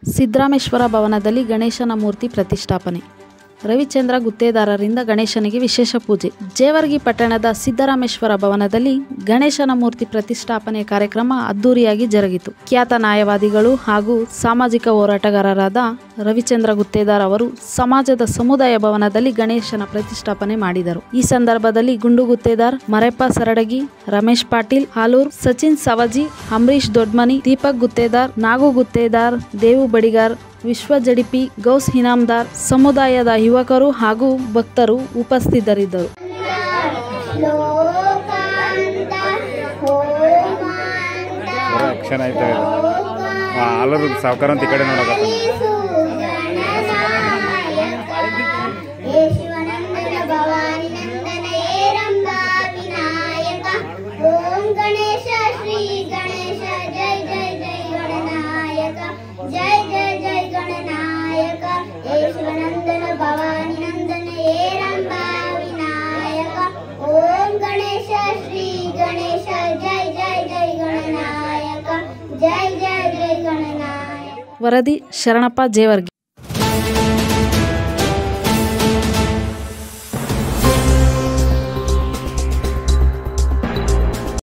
ಸಿದ್ದರಾಮೇಶ್ವರ ಭವನದಲ್ಲಿ ಗಣೇಶನ ಮೂರ್ತಿ ಪ್ರತಿಷ್ಠಾಪನೆ ರವಿಚಂದ್ರ ಗುತ್ತೇದಾರರಿಂದ ಗಣೇಶನಿಗೆ ವಿಶೇಷ ಪೂಜೆ ಜೇವರ್ಗಿ ಪಟ್ಟಣದ ಸಿದ್ದರಾಮೇಶ್ವರ ಭವನದಲ್ಲಿ ಗಣೇಶನ ಮೂರ್ತಿ ಪ್ರತಿಷ್ಠಾಪನೆ ಕಾರ್ಯಕ್ರಮ ಅದ್ದೂರಿಯಾಗಿ ಜರುಗಿತು ಖ್ಯಾತ ನ್ಯಾಯವಾದಿಗಳು ಹಾಗೂ ಸಾಮಾಜಿಕ ಹೋರಾಟಗಾರರಾದ ರವಿಚಂದ್ರ ಗುತ್ತೇದಾರ್ ಅವರು ಸಮಾಜದ ಸಮುದಾಯ ಭವನದಲ್ಲಿ ಗಣೇಶನ ಪ್ರತಿಷ್ಠಾಪನೆ ಮಾಡಿದರು ಈ ಸಂದರ್ಭದಲ್ಲಿ ಗುಂಡು ಗುತ್ತೇದಾರ್ ಮರೆಪ್ಪ ಸರಡಗಿ ರಮೇಶ್ ಪಾಟೀಲ್ ಹಾಲೂರ್ ಸಚಿನ್ ಸವಜಿ ಅಂಬರೀಶ್ ದೊಡ್ಮನಿ ದೀಪಕ್ ಗುತ್ತೇದಾರ್ ನಾಗು ಗುತ್ತೇದಾರ್ ದೇವು ಬಡಿಗಾರ್ ವಿಶ್ವ ಜಡಿಪಿ ಗೌಸ್ ಇನಾಮ್ದಾರ್ ಸಮುದಾಯದ ಯುವಕರು ಹಾಗೂ ಭಕ್ತರು ಉಪಸ್ಥಿತರಿದ್ದರು ಲೋಕಾಂತ ಹೋಮಾಂತ ಬರೋ ಅಕ್ಷರ ಆಯ್ತಾ ಇದು ಆಲೂರು ಸಾವುಕಾರ ಅಂತ ಈ ಕಡೆ ನೋಡಕತ್ತ ಯೇಶುವನಂದನ ಭವಾನಿ ನಂದನ ಏರಂಬ ವಿನಾಯಕ ಓಂ ಗಣೇಶ ಶ್ರೀ ಗಣೇಶ ಜೈ ಜೈ ಜೈ ಗಣನಾಯಕ ಜೈ ಜೈ ಜೈ ಗಣನಾಯಕ ಯೇಶುವನಂದನ ಭವಾನಿ ನಂದನ ಏರಂಬ ವಿನಾಯಕ ಓಂ ಗಣೇಶ ಶ್ರೀ ಗಣೇಶ ಜೈ ಜೈ ಜೈ ಗಣನಾಯಕ ಜೈ ಜೈ ಜೈ ಗಣನಾಯಕ ವರದಿ ಶರಣಪ್ಪ ಜೇವರ್ಗಿ